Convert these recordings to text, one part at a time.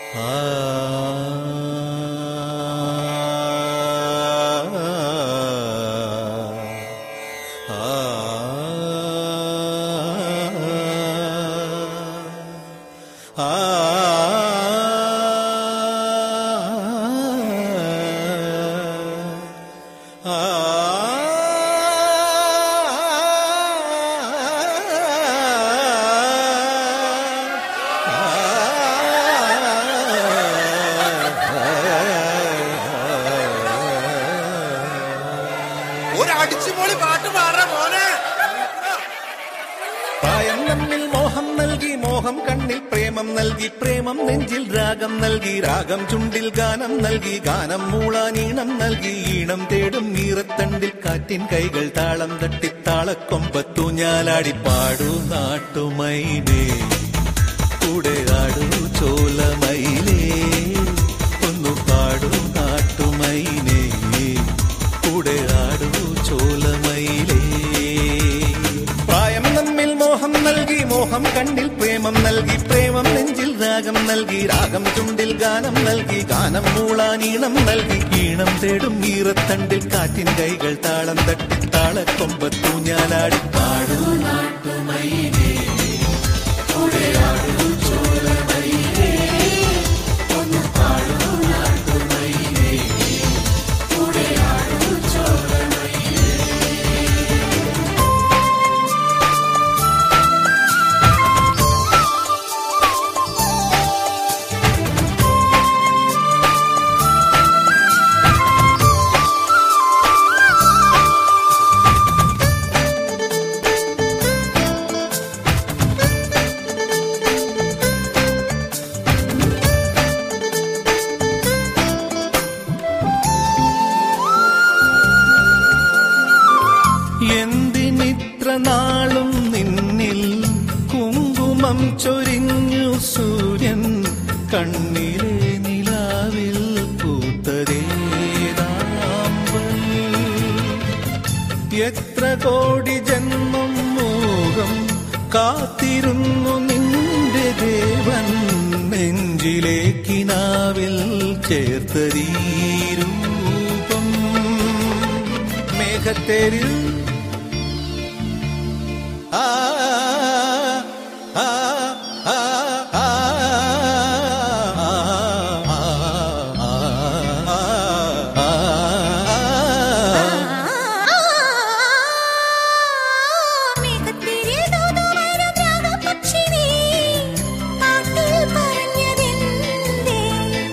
ഒരു അടിച്ചുപൊളി പാട്ട് പാടാ മോനെ പ്രായം നമ്മിൽ മോഹം നൽകി മോഹം കണ്ണിൽ പ്രേമം നൽകി പ്രേമം നെഞ്ചിൽ രാഗം നൽകി രാഗം ചുണ്ടിൽ ഗാനം നൽകി ഗാനം മൂളാനീണം നൽകി ഈണം തേടും ഈറത്തണ്ടിൽ കാറ്റിൻ കൈകൾ താളം തട്ടി താളക്കൊമ്പത്തു ഞാലാടി പാടൂ നാട്ടുമൈനേ കൂടെ ആടൂ ചോലമയിലേ ഒന്നു പാടൂ നാട്ടുമൈനേ കൂടെ ആടൂ ചോലമയിലേ പ്രായം നമ്മിൽ മോഹം നൽകി മോഹം കണ്ണിൽ പ്രേമം നൽകി പ്രേമം നെഞ്ചിൽ രാഗം നൽകി രാഗം ചുണ്ടിൽ ഗാനം നൽകി ഗാനം മൂളാനീണം നൽകി ഈണം തേടും ഈറത്തണ്ടിൽ കാറ്റിൻ കൈകൾ താളം തട്ടി താളക്കൊമ്പത്തു ഞാലാടി പാടൂ നാട്ടുമയിലേ എന്തിനിത്ര നാളും നിന്നിൽ കുങ്കുമം ചൊരിഞ്ഞു സൂര്യൻ കണ്ണിലെ നിലാവിൽ പൂത്തതേരാമ്പൽ എത്ര കോടി ജന്മം മോഹം കാത്തിരുന്നു നിന്റെ ദേവൻ നെഞ്ചിലെ കിനാവിൽ ചേർത്തരീരൂപം മേഘത്തേരിൽ ആ ആ ആ ആ മേഘത്തിരിൽ ദൂതുവരും രാഗപക്ഷിണി പാട്ടിൽ പറഞ്ഞതെന്തേ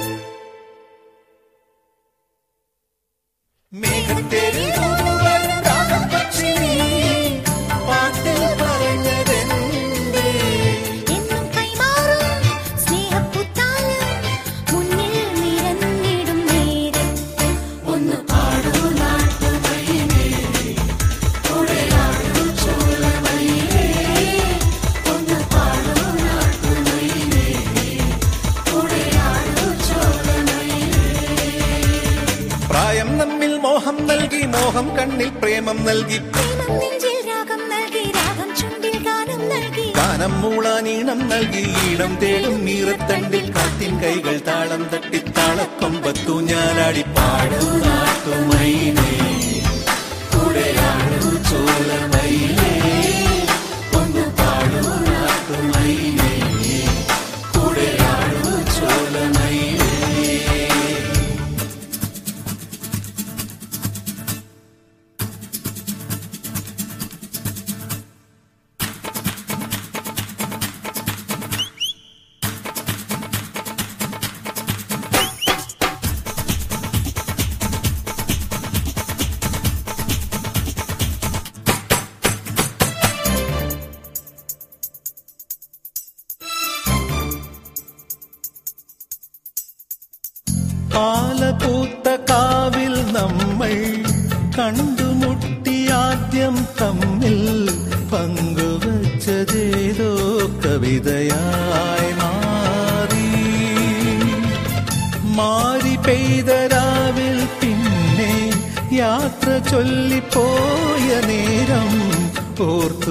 മേഘത്തേരിൽ തൂവലും രാഗപക്ഷിണി പാട്ടിൽ പറഞ്ഞതെന്തേ എന്നും കൈമാറും സ്നേഹപ്പുത്താലം മുന്നിൽ നിരന്നിടും നേരത്ത് ഒന്ന് പാടൂ നാട്ടുമയിലേ ഒടയാടൂ ചോലമയിലേ ഒന്ന് പാടൂ നാട്ടുമയിലേ ഒടയാടൂ ചോലമയിലേ പ്രായം നമ്മിൽ മോഹം നൽകി മോഹം കണ്ണിൽ പ്രേമം നൽകി പ്രേമം നെഞ്ചിൽ രാഗം നൽകി രാഗം ചുണ്ടിൽ ഗാനം നൽകി ഗാനം മൂളാനീണം നൽകി ഈണം തേടും നീറത്തണ്ടിൽ കാത്തിൻ കൈകൾ താളം തട്ടി താളക്കൊമ്പത്തു ഞാലാടി പാടൂ നാട്ടുമൈനേ കൂടെയാടൂ ചോലമയിലേ ഒന്ന് പാടൂ നാട്ടുമൈനേ കൂടെയാടൂ ചോലമയിലേ പാലപൂത്ത കാവിൽ നമ്മൾ കണ്ടുമുട്ടി ആദ്യം തമ്മിൽ പങ്കുവച്ചതേതോ കവിതയായി മാറി മാറി പെയ്ത രാവിൽ പിന്നെ യാത്ര ചൊല്ലിപ്പോയ നേരം ഓർത്തു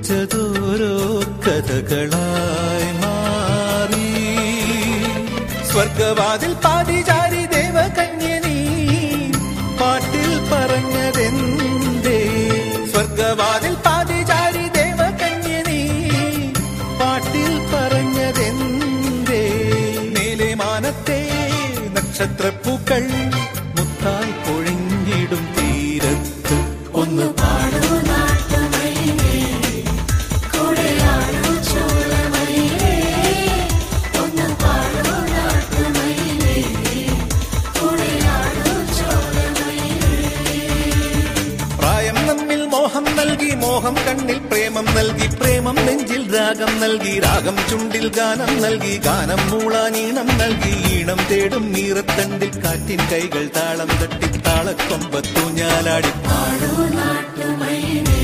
വെച്ചതോരോ കഥകളായി മാറി സ്വർഗവാതിൽ പാതിചാരി ദേവകന്യനീ പാട്ടിൽ പറഞ്ഞതെന്തേ സ്വർഗവാതിൽ പാതിചാരി ദേവകന്യനീ പാട്ടിൽ പറഞ്ഞതെന്തേ മേലെ മാനത്തെ നക്ഷത്രപ്പൂക്കൾ മുത്തായി പൊഴിഞ്ഞിടും തീരത്ത് ഒന്ന് പാടൂ നാട്ടുമയിലേ കൂടെയാടൂ ചോലമയിലേ ഒന്ന് പാടൂ നാട്ടുമയിലേ കൂടെയാടൂ ചോലമയിലേ പ്രായം നമ്മിൽ മോഹം നൽകി മോഹം കണ്ണിൽ പ്രേമം നൽകി പ്രേമം നെഞ്ചിൽ രാഗം നൽകി രാഗം ചുണ്ടിൽ ഗാനം നൽകി ഗാനം മൂളാനീണം നൽകി ഈണം തേടും നീറത്തണ്ടിൽ കാറ്റിൻ കൈകൾ താളം തട്ടി താളക്കൊമ്പത്തൂഞ്ഞാലാടി പാടൂ നാട്ടുമയിലേ